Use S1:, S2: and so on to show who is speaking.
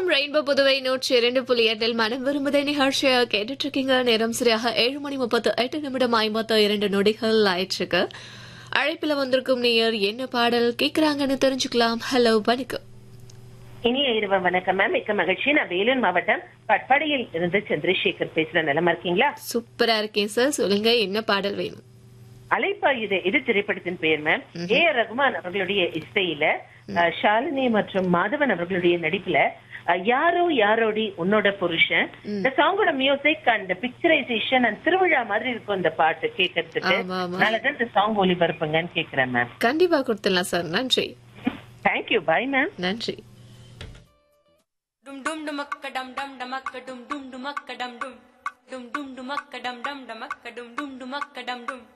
S1: FM rainbow Puduvai நூற்றி இரண்டு புள்ளி எட்டில் மனம் விரும்புதை நிகழ்ச்சியை கேட்டுட்டு இருக்கீங்க நேரம் சரியாக ஏழு மணி முப்பத்து எட்டு நிமிடம் ஐம்பத்து இரண்டு நொடிகள் ஆயிற்றுக்கு அழைப்பில் வந்திருக்கும் நேயர் என்ன பாடல் கேக்குறாங்கன்னு தெரிஞ்சுக்கலாம் ஹலோ வணக்கம்
S2: இனிய இரவு வணக்கம் மேம் மிக்க மகிழ்ச்சி நான் வேலூர் மாவட்டம் பட்பாடியில் இருந்து சந்திரசேகர் பேசுறேன் நிலமா இருக்கீங்களா
S1: சூப்பரா இருக்கேன் சார் சொல்லுங்க என்ன பாடல் வேணும்
S2: அலைப்பா இது இது திரைப்படத்தின் பெயர் மேம் ஏ ஆர் ரகுமான் அவர்களுடைய இசையில அஹ், ஷாலினி மற்றும் மாதவன் அவர்களுடைய நடிப்புல அஹ், யாரோ யாரோடி உன்னோட புருஷன் இந்த சாங்கோட மியூசிக் அண்ட் பிக்சரைசேஷன் அண்ட் திருவிழா மாதிரி இருக்கும் இந்த பாட்டு கேட்கறதுக்கு
S1: ஆமா, ஆமா.
S2: அதனாலதான் இந்த சாங் ஒளிபரப்புங்கன்னு கேக்குறேன் மேம்
S1: கண்டிப்பா கொடுத்துடலாம் சார் நன்றி
S2: தேங்க்யூ பாய் மேம்
S1: நன்றி
S3: dum dum dumakka dum dum dumakka dum dum dumakka dum dum dum dum dumakka dum dum dumakka dum dum dumakka dum dum